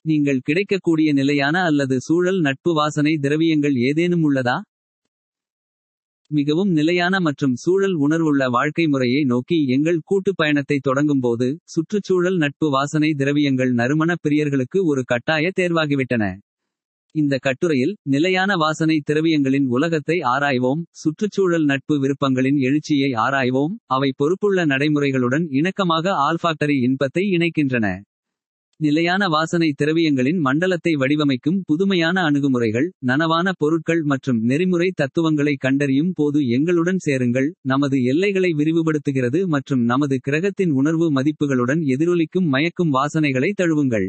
நீங்கள் கிடைக்கக்கூடிய நிலையான அல்லது சூழல் நட்பு வாசனை திரவியங்கள் ஏதேனும் உள்ளதா. மிகவும் நிலையான மற்றும் சூழல் உணர்வுள்ள வாழ்க்கை முறையை நோக்கி எங்கள் கூட்டுப் பயணத்தை தொடங்கும்போது. சுற்றுச்சூழல் நட்பு வாசனை திரவியங்கள் நறுமண பிரியர்களுக்கு ஒரு கட்டாய தேர்வாகிவிட்டன. இந்த கட்டுரையில் நிலையான வாசனை திரவியங்களின் உலகத்தை ஆராய்வோம். சுற்றுச்சூழல் நட்பு விருப்பங்களின் எழுச்சியை ஆராய்வோம். அவை பொறுப்புள்ள நடைமுறைகளுடன் இணக்கமாக ஆல்ஃபாக்டரி இன்பத்தை இணைக்கின்றன. நிலையான வாசனை திரவியங்களின் மண்டலத்தை வடிவமைக்கும் புதுமையான அணுகுமுறைகள். நனவான பொருட்கள் மற்றும் நெறிமுறை தத்துவங்களை கண்டறியும் போது எங்களுடன் சேருங்கள். நமது எல்லைகளை விரிவுபடுத்துகிறது மற்றும் நமது கிரகத்தின் உணர்வு மதிப்புகளுடன் எதிரொலிக்கும் மயக்கும் வாசனைகளை தழுவுங்கள்.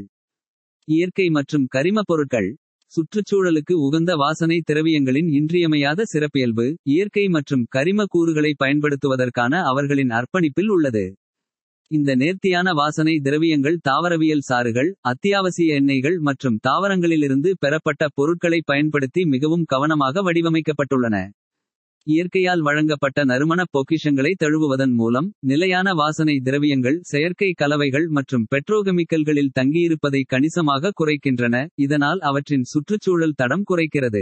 இயற்கை மற்றும் கரிம பொருட்கள். சுற்றுச்சூழலுக்கு உகந்த வாசனை திரவியங்களின் இன்றியமையாத சிறப்பியல்பு. இயற்கை மற்றும் கரிம கூறுகளை பயன்படுத்துவதற்கான அவர்களின் அர்ப்பணிப்பில் உள்ளது. இந்த நேர்த்தியான வாசனை திரவியங்கள் தாவரவியல் சாறுகள். அத்தியாவசிய எண்ணெய்கள் மற்றும் தாவரங்களிலிருந்து பெறப்பட்ட பொருட்களை பயன்படுத்தி மிகவும் கவனமாக வடிவமைக்கப்பட்டுள்ளன. இயற்கையால் வழங்கப்பட்ட நறுமணப் பொக்கிஷங்களை தழுவுவதன் மூலம். நிலையான வாசனை திரவியங்கள் செயற்கை கலவைகள் மற்றும் பெட்ரோகெமிக்கல்களில் தங்கியிருப்பதை கணிசமாக குறைக்கின்றன. இதனால் அவற்றின் சுற்றுச்சூழல் தடம் குறைக்கிறது.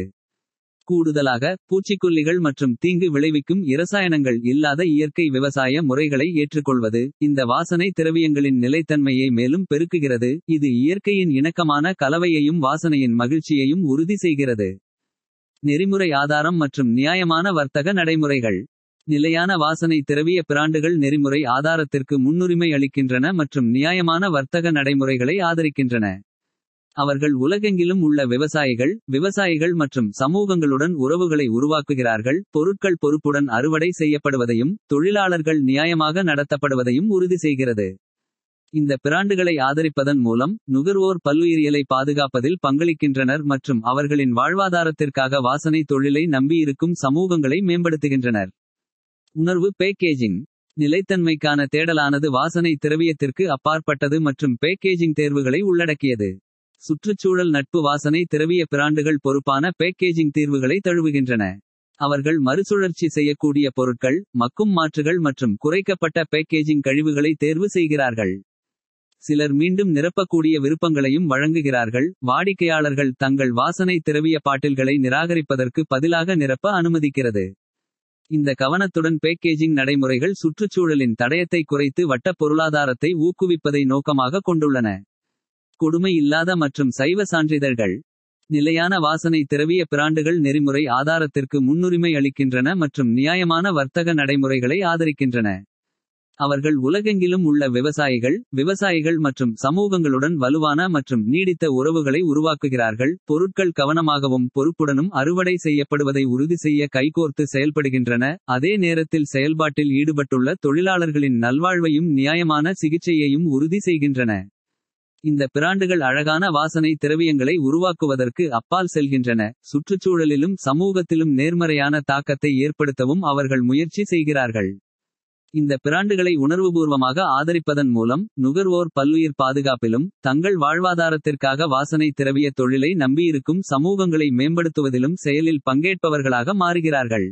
கூடுதலாக பூச்சிக்கொல்லிகள் மற்றும் தீங்கு விளைவிக்கும் இரசாயனங்கள் இல்லாத இயற்கை விவசாய முறைகளை ஏற்றுக்கொள்வது. இந்த வாசனை திரவியங்களின் நிலைத்தன்மையை மேலும் பெருக்குகிறது. இது இயற்கையின் இணக்கமான கலவையையும் வாசனையின் மகிழ்ச்சியையும் உறுதி செய்கிறது. நெறிமுறை ஆதாரம் மற்றும் நியாயமான வர்த்தக நடைமுறைகள். நிலையான வாசனை திரவிய பிராண்டுகள் நெறிமுறை ஆதாரத்திற்கு முன்னுரிமை அளிக்கின்றன மற்றும் நியாயமான வர்த்தக நடைமுறைகளை ஆதரிக்கின்றன. அவர்கள் உலகெங்கிலும் உள்ள விவசாயிகள். விவசாயிகள் மற்றும் சமூகங்களுடன் உறவுகளை உருவாக்குகிறார்கள். பொருட்கள் பொறுப்புடன் அறுவடை செய்யப்படுவதையும். தொழிலாளர்கள் நியாயமாக நடத்தப்படுவதையும் உறுதி செய்கிறது. இந்த பிராண்டுகளை ஆதரிப்பதன் மூலம். நுகர்வோர் பல்லுயிரியலை பாதுகாப்பதில் பங்களிக்கின்றனர். மற்றும் அவர்களின் வாழ்வாதாரத்திற்காக வாசனை தொழிலை நம்பியிருக்கும் சமூகங்களை மேம்படுத்துகின்றனர். உணர்வு பேக்கேஜிங் நிலைத்தன்மைக்கான தேடலானது வாசனை திரவியத்திற்கு அப்பாற்பட்டது மற்றும் பேக்கேஜிங் தேர்வுகளை உள்ளடக்கியது. சுற்றுச்சூழல் நட்பு வாசனை திரவிய பிராண்டுகள் பொறுப்பான பேக்கேஜிங் தீர்வுகளை தழுவுகின்றன. அவர்கள் மறுசுழற்சி செய்யக்கூடிய பொருட்கள். மக்கும் மாற்றுகள் மற்றும் குறைக்கப்பட்ட பேக்கேஜிங் கழிவுகளை தேர்வு செய்கிறார்கள். சிலர் மீண்டும் நிரப்பக்கூடிய விருப்பங்களையும் வழங்குகிறார்கள். வாடிக்கையாளர்கள் தங்கள் வாசனை திரவிய பாட்டில்களை நிராகரிப்பதற்கு பதிலாக நிரப்ப அனுமதிக்கிறது. இந்த கவனத்துடன் பேக்கேஜிங் நடைமுறைகள் சுற்றுச்சூழலின் தடயத்தை குறைத்து வட்டப் பொருளாதாரத்தை ஊக்குவிப்பதை நோக்கமாக கொண்டுள்ளன. கொடுமை இல்லாத மற்றும் சைவ சான்றிதழ்கள். நிலையான வாசனை திரவிய பிராண்டுகள் நெறிமுறை ஆதாரத்திற்கு முன்னுரிமை அளிக்கின்றன மற்றும் நியாயமான வர்த்தக நடைமுறைகளை ஆதரிக்கின்றன. அவர்கள் உலகெங்கிலும் உள்ள விவசாயிகள். விவசாயிகள் மற்றும் சமூகங்களுடன் வலுவான மற்றும் நீடித்த உறவுகளை உருவாக்குகிறார்கள். பொருட்கள் கவனமாகவும் பொறுப்புடனும் அறுவடை செய்யப்படுவதை உறுதி செய்ய கைகோர்த்து செயல்படுகின்றன. அதே நேரத்தில் செயல்பாட்டில் ஈடுபட்டுள்ள தொழிலாளர்களின் நல்வாழ்வையும் நியாயமான சிகிச்சையையும் உறுதி செய்கின்றன. இந்த பிராண்டுகள் அழகான வாசனை திரவியங்களை உருவாக்குவதற்கு அப்பால் செல்கின்றன. சுற்றுச்சூழலிலும் சமூகத்திலும் நேர்மறையான தாக்கத்தை ஏற்படுத்தவும் அவர்கள் முயற்சி செய்கிறார்கள். இந்த பிராண்டுகளை உணர்வுபூர்வமாக ஆதரிப்பதன் மூலம். நுகர்வோர் பல்லுயிர் பாதுகாப்பிலும். தங்கள் வாழ்வாதாரத்திற்காக வாசனை திரவிய தொழிலை நம்பியிருக்கும் சமூகங்களை மேம்படுத்துவதிலும் செயலில் பங்கேற்பவர்களாக மாறுகிறார்கள்.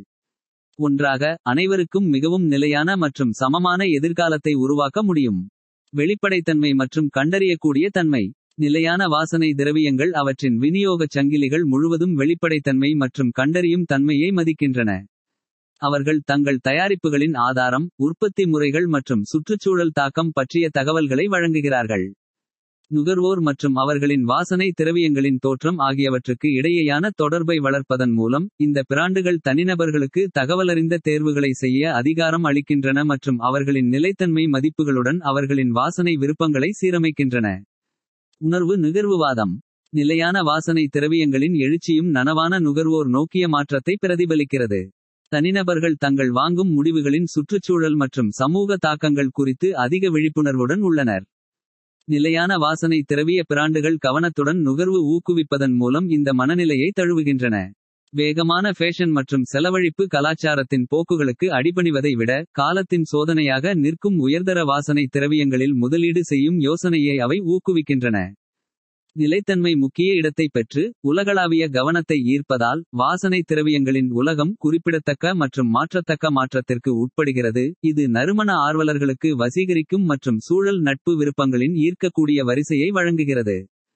ஒன்றாக அனைவருக்கும் மிகவும் நிலையான மற்றும் சமமான எதிர்காலத்தை உருவாக்க முடியும். வெளிப்படைத்தன்மை மற்றும் கண்டறியக்கூடிய தன்மை. நிலையான வாசனை திரவியங்கள் அவற்றின் விநியோகச் சங்கிலிகள் முழுவதும் வெளிப்படைத்தன்மை மற்றும் கண்டறியும் தன்மையை மதிக்கின்றன. அவர்கள் தங்கள் தயாரிப்புகளின் ஆதாரம். உற்பத்தி முறைகள் மற்றும் சுற்றுச்சூழல் தாக்கம் பற்றிய தகவல்களை வழங்குகிறார்கள். நுகர்வோர் மற்றும் அவர்களின் வாசனை திரவியங்களின் தோற்றம் ஆகியவற்றுக்கு இடையேயான தொடர்பை வளர்ப்பதன் மூலம். இந்த பிராண்டுகள் தனிநபர்களுக்கு தகவலறிந்த தேர்வுகளை செய்ய அதிகாரம் அளிக்கின்றன மற்றும் அவர்களின் நிலைத்தன்மை மதிப்புகளுடன் அவர்களின் வாசனை விருப்பங்களை சீரமைக்கின்றன. உணர்வு நுகர்வுவாதம் நிலையான வாசனை திரவியங்களின் எழுச்சியும் நனவான நுகர்வோர் நோக்கிய மாற்றத்தை பிரதிபலிக்கிறது. தனிநபர்கள் தங்கள் வாங்கும் முடிவுகளின் சுற்றுச்சூழல் மற்றும் சமூக தாக்கங்கள் குறித்து அதிக விழிப்புணர்வுடன் உள்ளனர். நிலையான வாசனை திரவிய பிராண்டுகள் கவனத்துடன் நுகர்வு ஊக்குவிப்பதன் மூலம் இந்த மனநிலையை தழுவுகின்றன. வேகமான ஃபேஷன் மற்றும் செலவழிப்பு கலாச்சாரத்தின் போக்குகளுக்கு அடிபணிவதை விட. காலத்தின் சோதனையாக நிற்கும் உயர்தர வாசனை திரவியங்களில் முதலீடு செய்யும் யோசனையை அவை ஊக்குவிக்கின்றன. நிலைத்தன்மை முக்கிய இடத்தை பெற்று உலகளாவிய கவனத்தை ஈர்ப்பதால். வாசனை திரவியங்களின் உலகம் குறிப்பிடத்தக்க மற்றும் மாற்றத்தக்க மாற்றத்திற்கு உட்படுகிறது. இது நறுமண ஆர்வலர்களுக்கு வசீகரிக்கும் மற்றும் சூழல் நட்பு விருப்பங்களின் ஈர்க்கக்கூடிய வரிசையை வழங்குகிறது.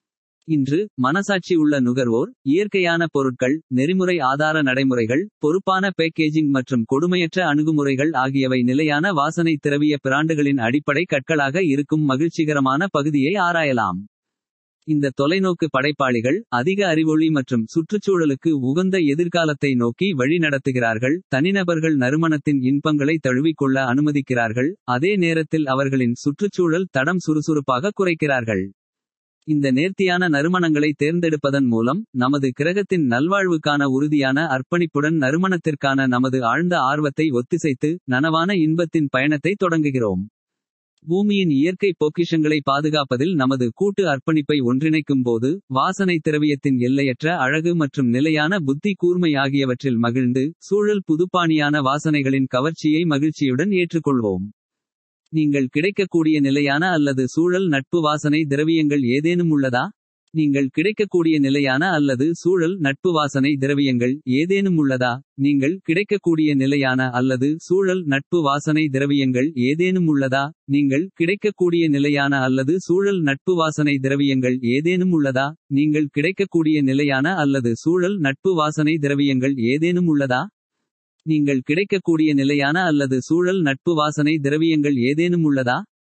இன்று மனசாட்சி உள்ள நுகர்வோர் இயற்கையான பொருட்கள் நெறிமுறை ஆதார நடைமுறைகள் பொறுப்பான பேக்கேஜிங் மற்றும் கொடுமையற்ற அணுகுமுறைகள் ஆகியவை நிலையான வாசனை திரவிய பிராண்டுகளின் அடிப்படை கற்களாக இருக்கும் மகிழ்ச்சிகரமான பகுதியை ஆராயலாம் இந்த தொலைநோக்கு படைப்பாளிகள் அதிக அறிவொளி மற்றும் சுற்றுச்சூழலுக்கு உகந்த எதிர்காலத்தை நோக்கி வழி நடத்துகிறார்கள் தனிநபர்கள் நறுமணத்தின் இன்பங்களை தழுவிக்கொள்ள அனுமதிக்கிறார்கள் அதே நேரத்தில் அவர்களின் சுற்றுச்சூழல் தடம் சுறுசுறுப்பாக குறைக்கிறார்கள் இந்த நேர்த்தியான நறுமணங்களை தேர்ந்தெடுப்பதன் மூலம் நமது கிரகத்தின் நல்வாழ்வுக்கான உறுதியான அர்ப்பணிப்புடன் நறுமணத்திற்கான நமது ஆழ்ந்த ஆர்வத்தை ஒத்திசைத்து நனவான இன்பத்தின் பயணத்தை தொடங்குகிறோம் பூமியின் இயற்கை பொக்கிஷங்களை பாதுகாப்பதில் நமது கூட்டு அர்ப்பணிப்பை ஒன்றிணைக்கும் போது வாசனை திரவியத்தின் எல்லையற்ற அழகு மற்றும் நிலையான புத்தி கூர்மை ஆகியவற்றில் மகிழ்ந்து சூழல் புதுப்பாணியான வாசனைகளின் கவர்ச்சியை மகிழ்ச்சியுடன் ஏற்றுக்கொள்வோம் நீங்கள் கிடைக்கக்கூடிய நிலையான அல்லது சூழல் நட்பு வாசனை திரவியங்கள் ஏதேனும் உள்ளதா நீங்கள் கிடைக்கக்கூடிய நிலையான அல்லது சூழல் நட்பு வாசனை திரவியங்கள் ஏதேனும் உள்ளதா நீங்கள் கிடைக்கக்கூடிய நிலையான அல்லது சூழல் நட்பு வாசனை திரவியங்கள் ஏதேனும் உள்ளதா நீங்கள் கிடைக்கக்கூடிய நிலையான அல்லது சூழல் நட்பு வாசனை திரவியங்கள் ஏதேனும் உள்ளதா நீங்கள் கிடைக்கக்கூடிய நிலையான அல்லது சூழல் நட்பு வாசனை திரவியங்கள் ஏதேனும் உள்ளதா நீங்கள் கிடைக்கக்கூடிய நிலையான அல்லது சூழல் நட்பு வாசனை திரவியங்கள் ஏதேனும் உள்ளதா